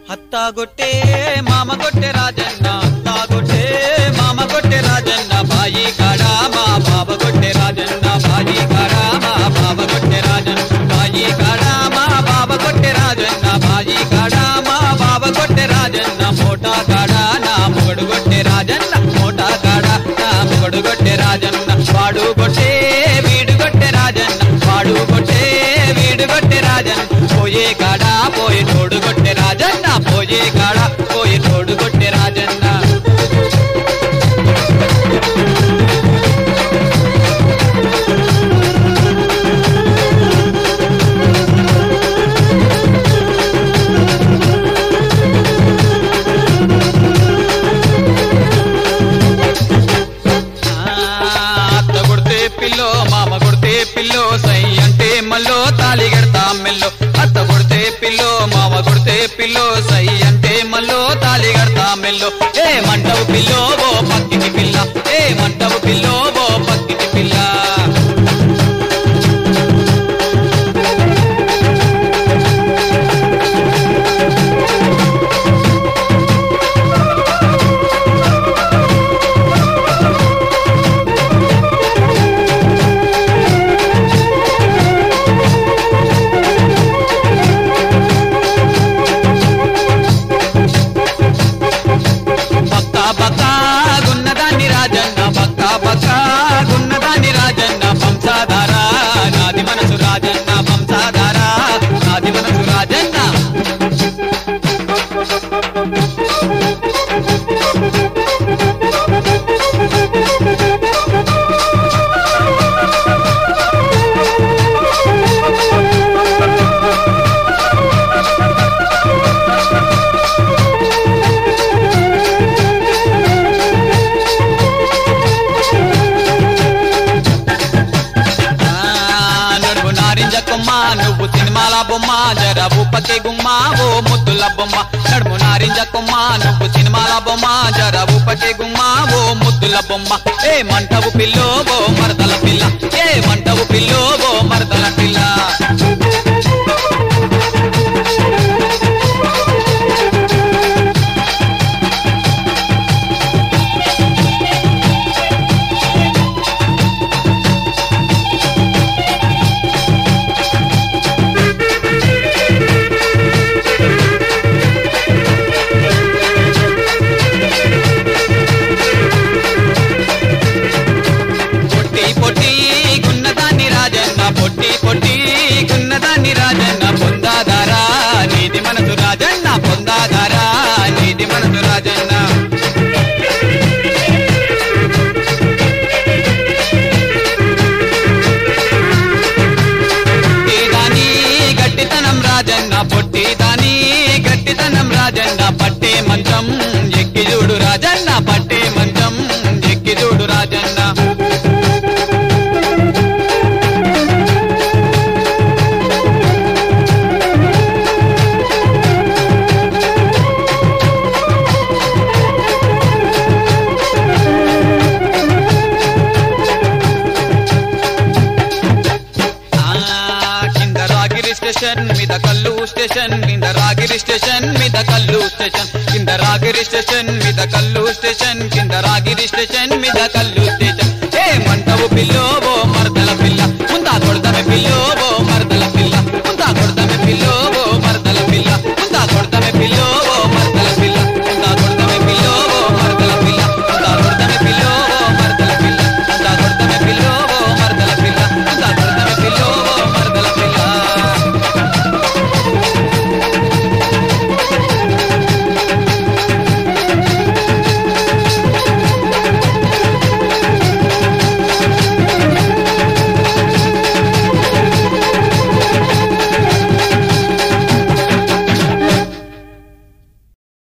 అత్తాగొట్టే మామ కొట్టే రాజన్న అత్తాగొట్టే మామ కొట్టే రాజన్న బాయి కాడా మా బాబ కొట్టే రాజన్న బాయి కాడా మా బాబ కొట్టే రాజన్న బాయి కాడా మా బాబ కొట్టే రాజన్న బాయి కాడా మా బాబ కొట్టే రాజన్న మోటా కాడా నా మొగడు కొట్టే రాజన్న మోటా కాడా నా మొగడు కొట్టే రాజన్న వాడు కొట్టే వీడు కొట్టే రాజన్న వాడు కొట్టే వీడు కొట్టే రాజన్న పోయే కాడా పోయి తోడు కొట్టే రాజన్న పోయే కాడా పోయి తోడు కొట్టే రాజన్న ఆ, అత్త కొడితే పిల్లో మామ కొడితే పిల్లో సై అంటే మల్లో తాళి కడతాం మెల్లో అత్త కొడితే పిల్లో మామ కొడితే పిల్లో సై అంటే మల్లో తాళి కడతాం మెల్లో ఏ మంటవు పిల్లో ఓ పక్కిటి పిల్ల ఏ మంటవు పిల్లో ఓ పక్కిటి పిల్ల బక్క బక్క గున్నదాన్ని రాజన్న బక్క బక్క గున్నదాన్ని రాజన్న వంశాధార నాది మనసు రాజన్న వంశాధార నాది మనసు రాజన్న ఆ, నడుము నారింజ కొమ్మ నువ్వు సినిమాల బొమ్మ జర ఊపకే గుమ్మ ఓ ముద్దుల బొమ్మ నడుము నారింజ కొమ్మ నువ్వు సినిమాల బొమ్మ జర ఊపకే గుమ్మ ఓ ముద్దుల బొమ్మ ఏ మంటవు పిల్లో ఓ మరదల పిల్ల ఏ మంటవు పిల్లో ఓ మరదల పిల్ల పొట్టి పొట్టి గున్నదాన్ని రాజన్న పొట్టి పొట్టి గున్నదాన్ని రాజన్న పొందాదారా నీది మనసు రాజన్న పొందాదారా నీది మనసు రాజన్న పొట్టిదాని గట్టితనం రాజన్న పొట్టిదాని గట్టితనం రాజన్న పట్టే మంచం ఎక్కి చూడు రాజన్న పట్టే మంచం ఎక్కి చూడు రాజన్న ఆ, కింద రాగిరి స్టేషన్ మీద కల్లు స్టేషన్ కింద రాగిరి స్టేషన్ మీద కల్లు స్టేషన్ కింద రాగిరి స్టేషన్ మీద కల్లు స్టేషన్ కింద రాగిరి స్టేషన్ మీద కల్లు స్టేషన్ ఏ మంటవు పిల్లో ఓ